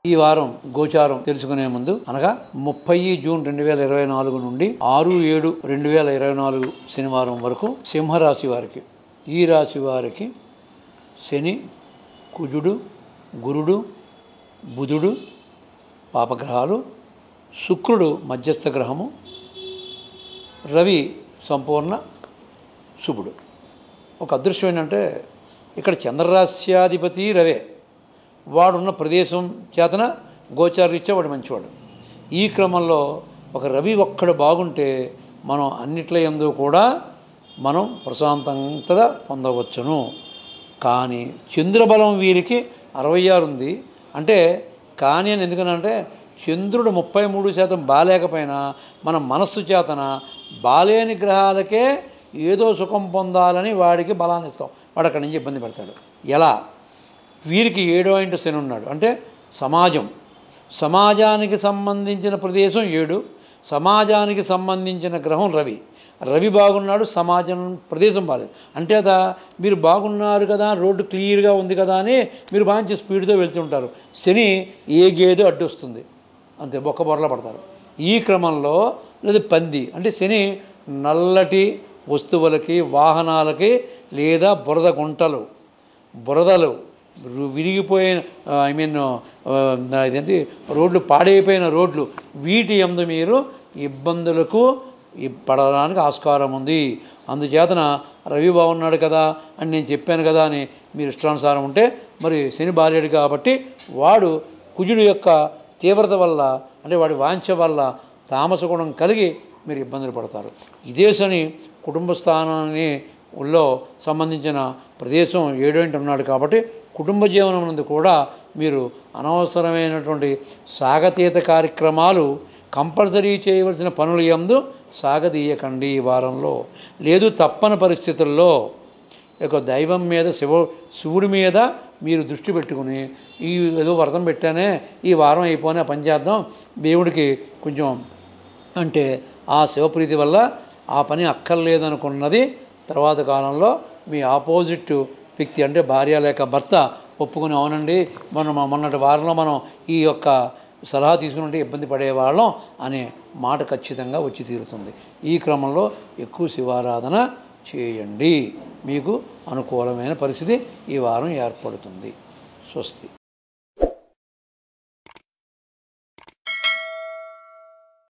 ఈ వారం గోచారం తెలుసుకునే ముందు అనగా ముప్పై జూన్ రెండు వేల ఇరవై నాలుగు నుండి ఆరు ఏడు రెండు వేల ఇరవై నాలుగు శనివారం వరకు సింహరాశి వారికి ఈ రాశి వారికి శని కుజుడు గురుడు బుధుడు పాపగ్రహాలు శుక్రుడు మధ్యస్థ గ్రహము రవి సంపూర్ణ శుభుడు ఒక అదృశ్యం ఏంటంటే ఇక్కడ చంద్రరాశ్యాధిపతి రవే వాడున్న ప్రదేశం చేతన గోచారీత్యా వాడు మంచివాడు ఈ క్రమంలో ఒక రవి ఒక్కడు బాగుంటే మనం అన్నిట్ల ఎందు కూడా మనం ప్రశాంతత పొందవచ్చును కానీ చంద్రబలం వీరికి అరవై ఆరు ఉంది అంటే కానీ అని ఎందుకనంటే చంద్రుడు ముప్పై మూడు శాతం బాలేకపోయినా మన మనస్సు చేతన బాలేని గ్రహాలకే ఏదో సుఖం పొందాలని వాడికి బలాన్ని ఇస్తాం వాడు అక్కడి నుంచి ఇబ్బంది పెడతాడు ఎలా వీరికి ఏడో ఇంటి శని ఉన్నాడు అంటే సమాజం సమాజానికి సంబంధించిన ప్రదేశం ఏడు సమాజానికి సంబంధించిన గ్రహం రవి రవి బాగున్నాడు సమాజం ప్రదేశం బాలేదు అంటే అదా మీరు బాగున్నారు కదా రోడ్డు క్లియర్గా ఉంది కదా అని మీరు బాగా స్పీడ్తో వెళ్తుంటారు శని ఏ గేదో అడ్డు వస్తుంది అంతే బొక్క బొరల పడతారు ఈ క్రమంలో లేదా పంది అంటే శని నల్లటి వస్తువులకి వాహనాలకి లేదా బురద గుంటలు బురదలు రు- విరిగిపోయిన ఐ మీన్ ఇదేంటి రోడ్లు పాడైపోయిన రోడ్లు వీటి ఎందు మీరు ఇబ్బందులకు ఈ పడడానికి ఆస్కారం ఉంది అందుచేతన రవి బాగున్నాడు కదా అని నేను చెప్పాను కదా అని మీరు ఇష్టానుసారం ఉంటే మరి శని బాలేడు కాబట్టి వాడు కుజుడు యొక్క తీవ్రత వల్ల అంటే వాడి వాంఛ వల్ల తామస గుణం కలిగి మీరు ఇబ్బందులు పడతారు ఇదే శని కుటుంబ స్థానాన్ని లో సంబంధించిన ప్రదేశం ఏడేంటి ఉన్నాడు కాబట్టి కుటుంబ జీవనం నందు కూడా మీరు అనవసరమైనటువంటి సాగతీత కార్యక్రమాలు కంపల్సరీ చేయవలసిన పనులు ఎందు సాగదీయకండి ఈ వారంలో లేదు తప్పని పరిస్థితుల్లో యొక్క దైవం మీద శివ శివుడి మీద మీరు దృష్టి పెట్టుకుని ఈ ఏదో వ్రతం పెట్టానే ఈ వారం అయిపోయినా పని చేద్దాం దేవుడికి కొంచెం అంటే ఆ శివప్రీతి వల్ల ఆ పని అక్కర్లేదనుకున్నది తర్వాత కాలంలో మీ ఆపోజిట్ వ్యక్తి అంటే భార్య లేక భర్త ఒప్పుకుని అవునండి మనం మొన్నటి వారంలో మనం ఈ యొక్క సలహా తీసుకుంటే ఇబ్బంది పడేవాళ్ళం అనే మాట ఖచ్చితంగా వచ్చి తీరుతుంది ఈ క్రమంలో ఎక్కువ శివారాధన చేయండి మీకు అనుకూలమైన పరిస్థితి ఈ వారం ఏర్పడుతుంది స్వస్తి